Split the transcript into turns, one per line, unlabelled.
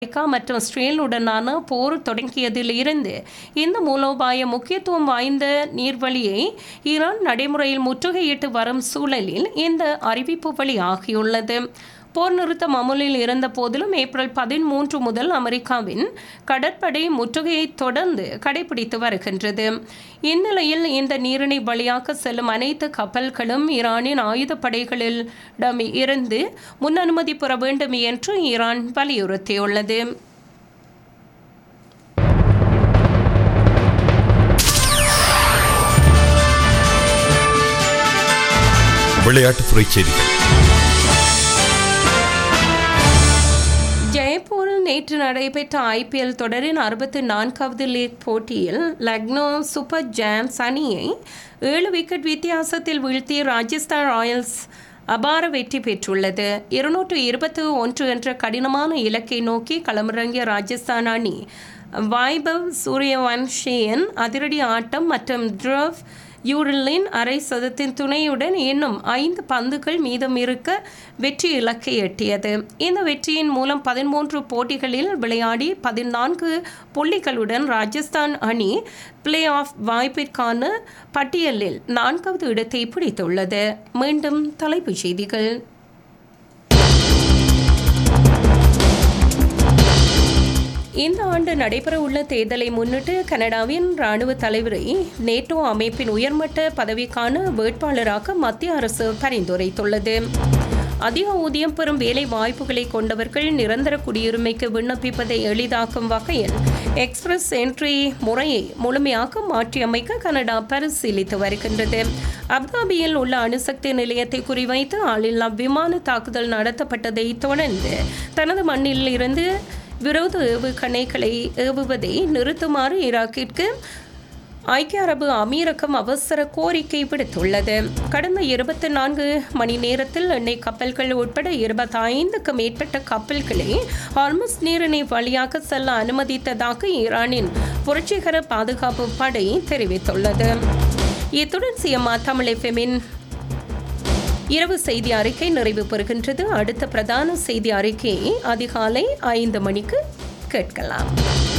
America மற்றும் இஸ்ரேலுடனான போர் தொடங்கியதில் இருந்து இந்த மூலோபாய முக்கியத்துவம் வாய்ந்த நீர்வழியை ஈரான் நடைமுறையில் முற்றுகையிட்டு வரும் சூழலில் இந்த அறிவிப்பு வெளியாகியுள்ளது போர் நிறுத்தம் அமுலில் இருந்த போதிலும் ஏப்ரல் பதிமூன்று முதல் அமெரிக்காவின் கடற்படை முற்றுகையை தொடர்ந்து கடைபிடித்து வருகின்றது இந்நிலையில் இந்த நீரிணை வழியாக செல்லும் அனைத்து கப்பல்களும் ஈரானின் ஆயுதப்படைகளிடம் இருந்து முன் அனுமதி பெற வேண்டும் என்று ஈரான் வலியுறுத்தியுள்ளது
விளையாட்டுத்துறை செய்திகள்
ஜெய்ப்பூரில் நேற்று நடைபெற்ற ஐபிஎல் தொடரின் அறுபத்தி நான்காவது லீக் போட்டியில் லக்னோ சூப்பர் ஜாம்ஸ் அணியை ஏழு விக்கெட் வித்தியாசத்தில் வீழ்த்திய ராஜஸ்தான் ராயல்ஸ் அபார வெற்றி பெற்றுள்ளது இருநூற்று இருபத்து ஒன்று என்ற கடினமான இலக்கை நோக்கி களமிறங்கிய ராஜஸ்தான் அணி வைபவ் சூரியவன்ஷியின் அதிரடி ஆட்டம் மற்றும் த்ரவ் யூரிலின் அரை சதத்தின் துணையுடன் இன்னும் ஐந்து பந்துகள் மீதம் இருக்க வெற்றி இலக்கை எட்டியது இந்த வெற்றியின் மூலம் பதிமூன்று போட்டிகளில் விளையாடி பதினான்கு புள்ளிகளுடன் ராஜஸ்தான் அணி பிளே ஆஃப் வாய்ப்பிற்கான பட்டியலில் நான்காவது இடத்தை பிடித்துள்ளது மீண்டும் தலைப்புச் செய்திகள் இந்த ஆண்டு நடைபெறவுள்ள தேர்தலை முன்னிட்டு கனடாவின் இராணுவ தலைவரை நேட்டோ அமைப்பின் உயர்மட்ட பதவிக்கான வேட்பாளராக மத்திய அரசு பரிந்துரைத்துள்ளது அதிக ஊதியம் பெறும் வேலை வாய்ப்புகளை கொண்டவர்கள் நிரந்தர குடியுரிமைக்கு விண்ணப்பிப்பதை எளிதாக்கும் வகையில் எக்ஸ்பிரஸ் என்ட்ரி முறையை முழுமையாக மாற்றியமைக்க கனடா பரிசீலித்து வருகின்றது அப்தாபியில் உள்ள அணுசக்தி நிலையத்தை குறிவைத்து ஆளில்லா விமான தாக்குதல் நடத்தப்பட்டதை தொடர்ந்து தனது மண்ணில் இருந்து விரோத ஏவுகணைகளை ஏவுவதை நிறுத்துமாறு ஈராக்கிற்கு ஐக்கிய அரபு அமீரகம் அவசர கோரிக்கை விடுத்துள்ளது கடந்த இருபத்தி நான்கு மணி நேரத்தில் எண்ணெய் கப்பல்கள் உட்பட இருபத்தைந்துக்கு மேற்பட்ட கப்பல்களை ஹார்மஸ் நீரிணை வழியாக செல்ல அனுமதித்ததாக ஈரானின் புரட்சிகர பாதுகாப்பு படை தெரிவித்துள்ளது இத்துடன் சிஎம்ஆ தமிழ் எஃப்எம்மின் இரவு செய்தி அறிக்கை நிறைவு பெறுகின்றது அடுத்த பிரதான செய்தி அறிக்கையை அதிகாலை ஐந்து மணிக்கு கேட்கலாம்